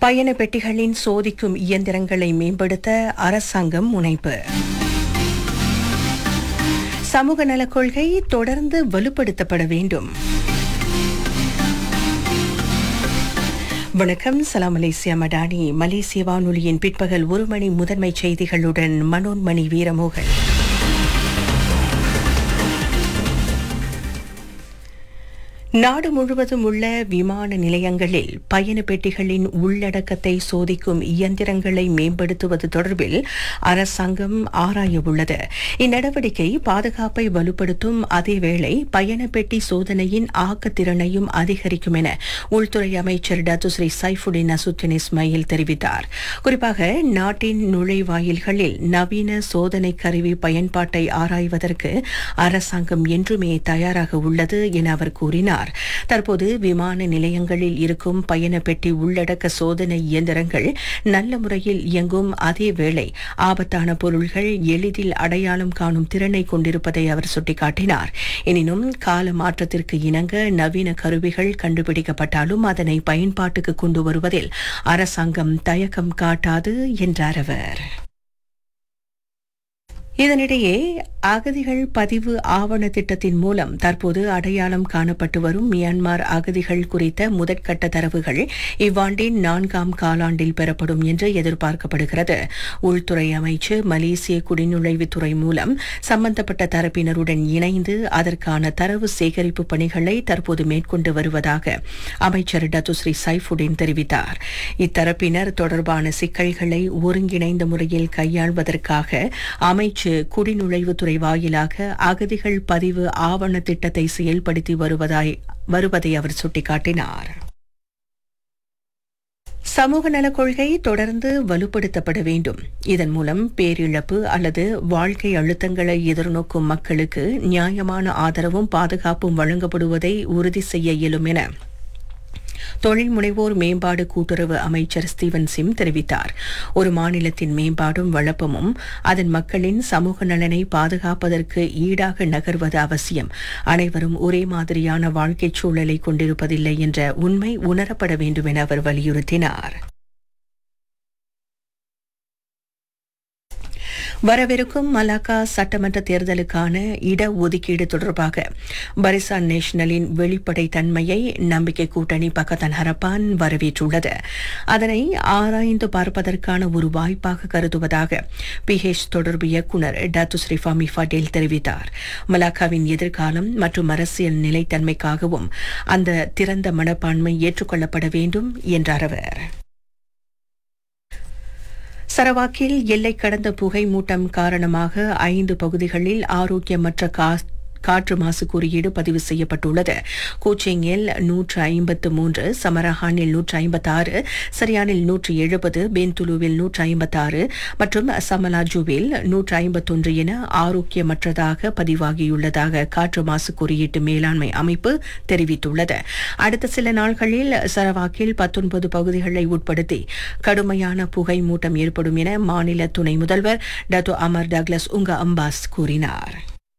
பயண பெட்டிகளின் சோதிக்கும் இயந்திரங்களை மேம்படுத்த அரசாங்கம் முனைப்பு சமூக நலக் கொள்கை தொடர்ந்து வலுப்படுத்தப்பட வேண்டும் வணக்கம் சலாம் மலேசியா மடானி மலேசிய வானொலியின் பிற்பகல் ஒரு மணி முதன்மை செய்திகளுடன் மனோன்மணி வீரமோகன் நாடு முழுவதும் உள்ள விமான நிலையங்களில் பயண பெட்டிகளின் உள்ளடக்கத்தை சோதிக்கும் இயந்திரங்களை மேம்படுத்துவது தொடர்பில் அரசாங்கம் ஆராய உள்ளது இந்நடவடிக்கை பாதுகாப்பை வலுப்படுத்தும் அதேவேளை பயண பெட்டி சோதனையின் ஆக்கத்திறனையும் அதிகரிக்கும் என உள்துறை அமைச்சர் டத்துஸ்ரீ சைஃபுடின் அசுத்தின் இஸ்மாயில் தெரிவித்தார் குறிப்பாக நாட்டின் நுழைவாயில்களில் நவீன சோதனை கருவி பயன்பாட்டை ஆராய்வதற்கு அரசாங்கம் என்றுமே தயாராக உள்ளது என அவர் கூறினார் கூறினார் தற்போது விமான நிலையங்களில் இருக்கும் பயண பெட்டி உள்ளடக்க சோதனை இயந்திரங்கள் நல்ல முறையில் இயங்கும் அதே வேளை ஆபத்தான பொருள்கள் எளிதில் அடையாளம் காணும் திறனை கொண்டிருப்பதை அவர் சுட்டிக்காட்டினார் எனினும் கால மாற்றத்திற்கு இணங்க நவீன கருவிகள் கண்டுபிடிக்கப்பட்டாலும் அதனை பயன்பாட்டுக்கு கொண்டு வருவதில் அரசாங்கம் தயக்கம் காட்டாது என்றார் அவர் இதனிடையே அகதிகள் பதிவு ஆவண திட்டத்தின் மூலம் தற்போது அடையாளம் காணப்பட்டு வரும் மியான்மர் அகதிகள் குறித்த முதற்கட்ட தரவுகள் இவ்வாண்டின் நான்காம் காலாண்டில் பெறப்படும் என்று எதிர்பார்க்கப்படுகிறது உள்துறை அமைச்சு மலேசிய குடிநுழைவுத்துறை மூலம் சம்பந்தப்பட்ட தரப்பினருடன் இணைந்து அதற்கான தரவு சேகரிப்பு பணிகளை தற்போது மேற்கொண்டு வருவதாக அமைச்சர் டத்துஸ்ரீ சைஃபுடின் தெரிவித்தார் இத்தரப்பினர் தொடர்பான சிக்கல்களை ஒருங்கிணைந்த முறையில் கையாள்வதற்காக அமைச்சு அமைச்சு குடிநுழைவுத்துறை வாயிலாக அகதிகள் பதிவு ஆவண திட்டத்தை செயல்படுத்தி வருவதாய் வருவதை அவர் சுட்டிக்காட்டினார் சமூக நலக் கொள்கை தொடர்ந்து வலுப்படுத்தப்பட வேண்டும் இதன் மூலம் பேரிழப்பு அல்லது வாழ்க்கை அழுத்தங்களை எதிர்நோக்கும் மக்களுக்கு நியாயமான ஆதரவும் பாதுகாப்பும் வழங்கப்படுவதை உறுதி செய்ய இயலும் என தொழில் முனைவோர் மேம்பாடு கூட்டுறவு அமைச்சர் ஸ்டீவன் சிம் தெரிவித்தார் ஒரு மாநிலத்தின் மேம்பாடும் வளப்பமும் அதன் மக்களின் சமூக நலனை பாதுகாப்பதற்கு ஈடாக நகர்வது அவசியம் அனைவரும் ஒரே மாதிரியான வாழ்க்கைச் சூழலை கொண்டிருப்பதில்லை என்ற உண்மை உணரப்பட வேண்டும் என அவர் வலியுறுத்தினார் வரவிருக்கும் மலாக்கா சட்டமன்ற தேர்தலுக்கான இடஒதுக்கீடு தொடர்பாக பரிசான் நேஷனலின் வெளிப்படை தன்மையை நம்பிக்கை கூட்டணி பக்கத்தன் ஹரப்பான் வரவேற்றுள்ளது அதனை ஆராய்ந்து பார்ப்பதற்கான ஒரு வாய்ப்பாக கருதுவதாக பிஹெச் தொடர்பு இயக்குநர் டாத்து ஃபாமி பட்டேல் தெரிவித்தார் மலாக்காவின் எதிர்காலம் மற்றும் அரசியல் நிலைத்தன்மைக்காகவும் அந்த திறந்த மனப்பான்மை ஏற்றுக்கொள்ளப்பட வேண்டும் என்றார் அவர் சரவாக்கில் எல்லை கடந்த புகை மூட்டம் காரணமாக ஐந்து பகுதிகளில் ஆரோக்கியமற்ற காற்று மாசு குறியீடு பதிவு செய்யப்பட்டுள்ளது கோச்சிங்கில் நூற்று ஐம்பத்து மூன்று சமரஹானில் நூற்று ஐம்பத்தாறு சரியானில் நூற்று எழுபது பென்துலுவில் நூற்று ஐம்பத்தாறு மற்றும் சமலாஜுவில் நூற்று ஐம்பத்தொன்று என ஆரோக்கியமற்றதாக பதிவாகியுள்ளதாக காற்று மாசு குறியீட்டு மேலாண்மை அமைப்பு தெரிவித்துள்ளது அடுத்த சில நாட்களில் சரவாக்கில் பத்தொன்பது பகுதிகளை உட்படுத்தி கடுமையான புகை மூட்டம் ஏற்படும் என மாநில துணை முதல்வர் டத்தோ அமர் டக்ளஸ் உங்க அம்பாஸ் கூறினார்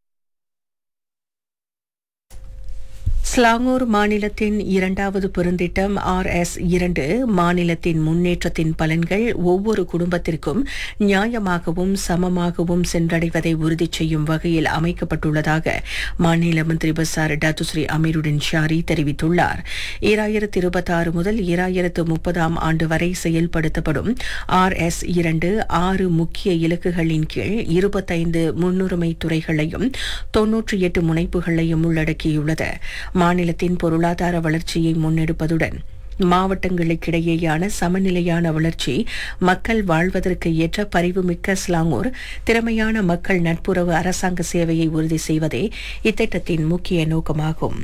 ஸ்லாங்கூர் மாநிலத்தின் இரண்டாவது பெருந்திட்டம் ஆர் எஸ் இரண்டு மாநிலத்தின் முன்னேற்றத்தின் பலன்கள் ஒவ்வொரு குடும்பத்திற்கும் நியாயமாகவும் சமமாகவும் சென்றடைவதை உறுதி செய்யும் வகையில் அமைக்கப்பட்டுள்ளதாக மாநில மந்திரி பசார் டாத்துஸ்ரீ அமீருடன் ஷாரி தெரிவித்துள்ளார் ஈராயிரத்து இருபத்தாறு முதல் ஈராயிரத்து முப்பதாம் ஆண்டு வரை செயல்படுத்தப்படும் ஆர் எஸ் இரண்டு ஆறு முக்கிய இலக்குகளின் கீழ் இருபத்தைந்து முன்னுரிமை துறைகளையும் தொன்னூற்றி எட்டு முனைப்புகளையும் உள்ளடக்கியுள்ளது மாநிலத்தின் பொருளாதார வளர்ச்சியை முன்னெடுப்பதுடன் மாவட்டங்களுக்கிடையேயான சமநிலையான வளர்ச்சி மக்கள் வாழ்வதற்கு ஏற்ற பரிவுமிக்க ஸ்லாங்கூர் திறமையான மக்கள் நட்புறவு அரசாங்க சேவையை உறுதி செய்வதே இத்திட்டத்தின் முக்கிய நோக்கமாகும்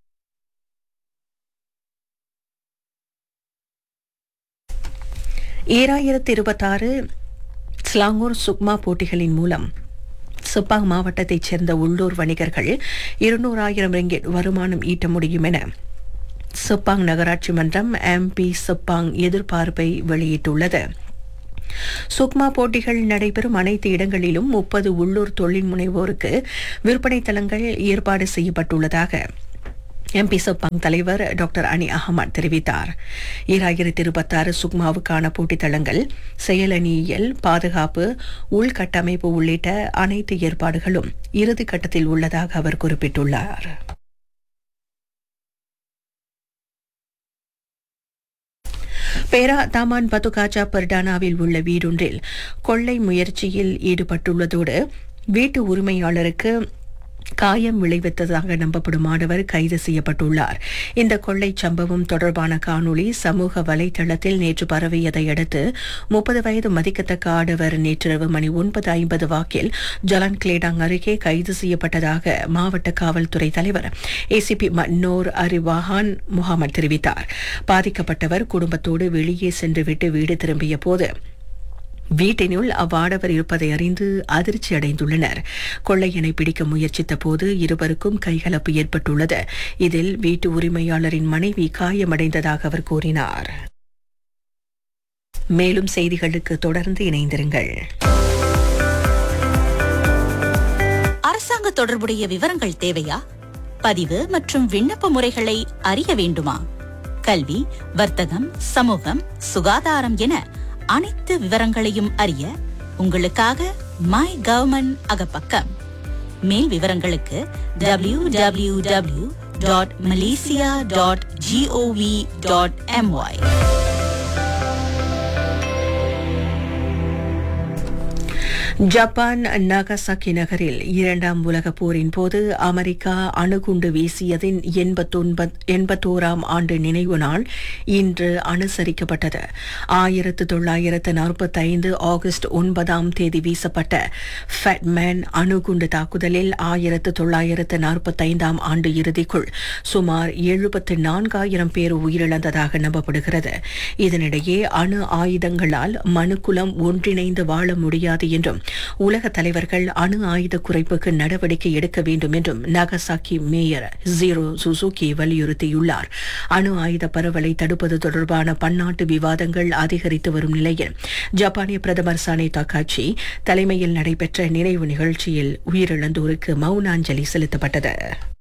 ஈராயிரத்து இருபத்தாறு ஸ்லாங்கூர் சுக்மா போட்டிகளின் மூலம் சுப்பாங் மாவட்டத்தைச் சேர்ந்த உள்ளூர் வணிகர்கள் இருநூறாயிரம் ரிங்கெட் வருமானம் ஈட்ட முடியும் என சுப்பாங் நகராட்சி மன்றம் எம்பி சுப்பாங் எதிர்பார்ப்பை வெளியிட்டுள்ளது சுக்மா போட்டிகள் நடைபெறும் அனைத்து இடங்களிலும் முப்பது உள்ளூர் தொழில் முனைவோருக்கு விற்பனை தலங்கள் ஏற்பாடு செய்யப்பட்டுள்ளதாக எம்பி சப்பாங் தலைவர் டாக்டர் அனி அகமட் தெரிவித்தார் ஈராயிரத்தி இருபத்தாறு சுக்மாவுக்கான போட்டித்தளங்கள் செயலணியியல் பாதுகாப்பு உள்கட்டமைப்பு உள்ளிட்ட அனைத்து ஏற்பாடுகளும் இறுதி கட்டத்தில் உள்ளதாக அவர் குறிப்பிட்டுள்ளார் பேரா தாமான் பத்துகாச்சா பர்டானாவில் உள்ள வீடொன்றில் கொள்ளை முயற்சியில் ஈடுபட்டுள்ளதோடு வீட்டு உரிமையாளருக்கு காயம் விளைவித்ததாக நம்பப்படும் மாணவர் கைது செய்யப்பட்டுள்ளார் இந்த கொள்ளை சம்பவம் தொடர்பான காணொளி சமூக வலைதளத்தில் நேற்று பரவியதை அடுத்து முப்பது வயது மதிக்கத்தக்க ஆடவர் நேற்றிரவு மணி ஒன்பது ஐம்பது வாக்கில் ஜலான் கிளேடாங் அருகே கைது செய்யப்பட்டதாக மாவட்ட காவல்துறை தலைவர் ஏசிபி மன்னோர் அரிவாஹான் முகமது தெரிவித்தார் பாதிக்கப்பட்டவர் குடும்பத்தோடு வெளியே சென்றுவிட்டு வீடு திரும்பிய போது வீட்டினுள் அவ்வாடவர் இருப்பதை அறிந்து அதிர்ச்சி அடைந்துள்ளனர் கொள்ளையனை பிடிக்க முயற்சித்த போது இருவருக்கும் கைகலப்பு ஏற்பட்டுள்ளது இதில் வீட்டு உரிமையாளரின் மனைவி காயமடைந்ததாக அவர் கூறினார் மேலும் செய்திகளுக்கு தொடர்ந்து இணைந்திருங்கள் அரசாங்க தொடர்புடைய விவரங்கள் தேவையா பதிவு மற்றும் விண்ணப்ப முறைகளை அறிய வேண்டுமா கல்வி வர்த்தகம் சமூகம் சுகாதாரம் என அனைத்து விவரங்களையும் அறிய உங்களுக்காக மை கவர்மெண்ட் அகப்பக்கம் மேல் விவரங்களுக்கு W W W dot Malaysia dot GOV dot MY Japan Nagasaki நகரில் இரண்டாம் உலகப் போரின் போது அமெரிக்கா அணுகுண்டு வீசியதின் எண்பத்தோராம் ஆண்டு நினைவு நாள் இன்று அனுசரிக்கப்பட்டது ஆயிரத்து தொள்ளாயிரத்து நாற்பத்தைந்து ஆகஸ்ட் ஒன்பதாம் தேதி வீசப்பட்ட ஃபெட்மேன் அணுகுண்டு தாக்குதலில் ஆயிரத்து தொள்ளாயிரத்து நாற்பத்தைந்தாம் ஆண்டு இறுதிக்குள் சுமார் எழுபத்து நான்காயிரம் பேர் உயிரிழந்ததாக நம்பப்படுகிறது இதனிடையே அணு ஆயுதங்களால் மனுக்குலம் ஒன்றிணைந்து வாழ முடியாது என்றும் உலக தலைவர்கள் அணு ஆயுத குறைப்புக்கு நடவடிக்கை எடுக்க வேண்டும் என்றும் நாகசாக்கி மேயர் ஜீரோ சுசுகி வலியுறுத்தியுள்ளார் அணு ஆயுத பரவலை தடுப்பது தொடர்பான பன்னாட்டு விவாதங்கள் அதிகரித்து வரும் நிலையில் ஜப்பானிய பிரதமர் சானே தாக்காச்சி தலைமையில் நடைபெற்ற நிறைவு நிகழ்ச்சியில் உயிரிழந்தோருக்கு மௌனாஞ்சலி செலுத்தப்பட்டது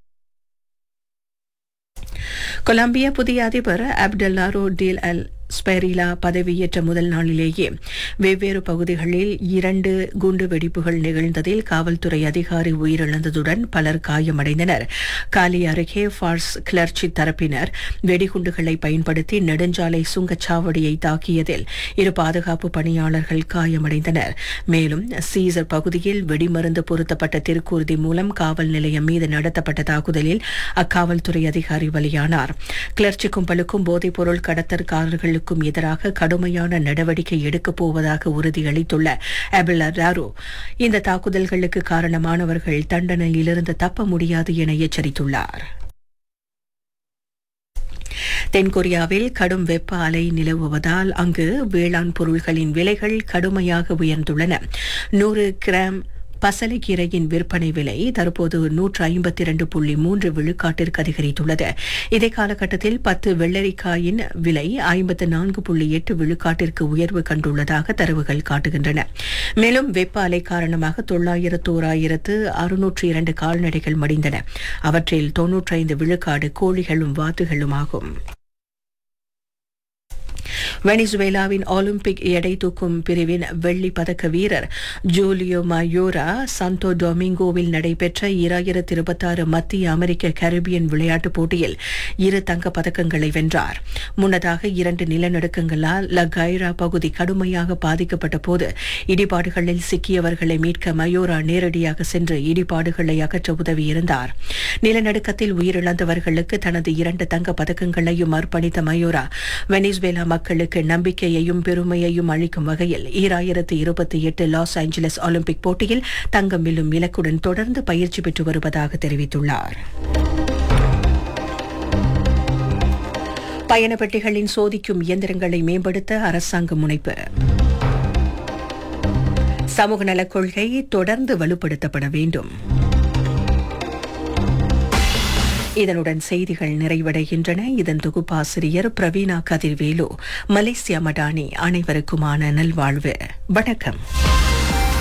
கொலம்பியா புதிய அதிபர் அப்டல்லாரோ டேல் அல் ஸ்பெரிலா பதவியேற்ற முதல் நாளிலேயே வெவ்வேறு பகுதிகளில் இரண்டு குண்டு வெடிப்புகள் நிகழ்ந்ததில் காவல்துறை அதிகாரி உயிரிழந்ததுடன் பலர் காயமடைந்தனர் காலி அருகே ஃபார்ஸ் கிளர்ச்சி தரப்பினர் வெடிகுண்டுகளை பயன்படுத்தி நெடுஞ்சாலை சுங்கச்சாவடியை தாக்கியதில் இரு பாதுகாப்பு பணியாளர்கள் காயமடைந்தனர் மேலும் சீசர் பகுதியில் வெடிமருந்து பொருத்தப்பட்ட திருக்கூர்தி மூலம் காவல் நிலையம் மீது நடத்தப்பட்ட தாக்குதலில் அக்காவல்துறை அதிகாரி பலியானார் கிளர்ச்சி கும்பலுக்கும் போதைப்பொருள் கடத்தற்காரர்கள் குற்றவாளிகளுக்கும் எதிராக கடுமையான நடவடிக்கை எடுக்கப் போவதாக உறுதியளித்துள்ள அபிலராரோ இந்த தாக்குதல்களுக்கு காரணமானவர்கள் தண்டனையிலிருந்து தப்ப முடியாது என எச்சரித்துள்ளார் தென்கொரியாவில் கடும் வெப்ப அலை நிலவுவதால் அங்கு வேளாண் பொருட்களின் விலைகள் கடுமையாக உயர்ந்துள்ளன நூறு கிராம் பசலைக்கீரையின் விற்பனை விலை தற்போது நூற்று ஐம்பத்தி இரண்டு புள்ளி மூன்று விழுக்காட்டிற்கு அதிகரித்துள்ளது இதே காலகட்டத்தில் பத்து வெள்ளரிக்காயின் விலை ஐம்பத்து நான்கு புள்ளி எட்டு விழுக்காட்டிற்கு உயர்வு கண்டுள்ளதாக தரவுகள் காட்டுகின்றன மேலும் வெப்ப அலை காரணமாக தொள்ளாயிரத்து ஓராயிரத்து அறுநூற்று இரண்டு கால்நடைகள் மடிந்தன அவற்றில் தொன்னூற்றைந்து விழுக்காடு கோழிகளும் வாத்துகளும் ஆகும் வெனிசுவேலாவின் ஒலிம்பிக் எடை தூக்கும் பிரிவின் வெள்ளி பதக்க வீரர் ஜூலியோ மயோரா சந்தோ டொமிங்கோவில் நடைபெற்ற இராயிரத்தி இருபத்தாறு மத்திய அமெரிக்க கரிபியன் விளையாட்டுப் போட்டியில் இரு தங்கப் பதக்கங்களை வென்றார் முன்னதாக இரண்டு நிலநடுக்கங்களால் லகைரா பகுதி கடுமையாக பாதிக்கப்பட்ட போது இடிபாடுகளில் சிக்கியவர்களை மீட்க மயோரா நேரடியாக சென்று இடிபாடுகளை அகற்ற உதவியிருந்தார் நிலநடுக்கத்தில் உயிரிழந்தவர்களுக்கு தனது இரண்டு தங்கப் பதக்கங்களையும் அர்ப்பணித்த மயோரா வெனிசுவேலா மக்களுக்கு நம்பிக்கையையும் பெருமையையும் அளிக்கும் வகையில் ஈராயிரத்து இருபத்தி எட்டு லாஸ் ஏஞ்சலஸ் ஒலிம்பிக் போட்டியில் தங்கம் வெல்லும் இலக்குடன் தொடர்ந்து பயிற்சி பெற்று வருவதாக தெரிவித்துள்ளார் பயண பெட்டிகளின் சோதிக்கும் இயந்திரங்களை மேம்படுத்த அரசாங்கம் முனைப்பு சமூக நலக் கொள்கை தொடர்ந்து வலுப்படுத்தப்பட வேண்டும் இதனுடன் செய்திகள் நிறைவடைகின்றன இதன் தொகுப்பாசிரியர் பிரவீணா கதிர்வேலு மலேசியா மடானி அனைவருக்குமான நல்வாழ்வு வணக்கம்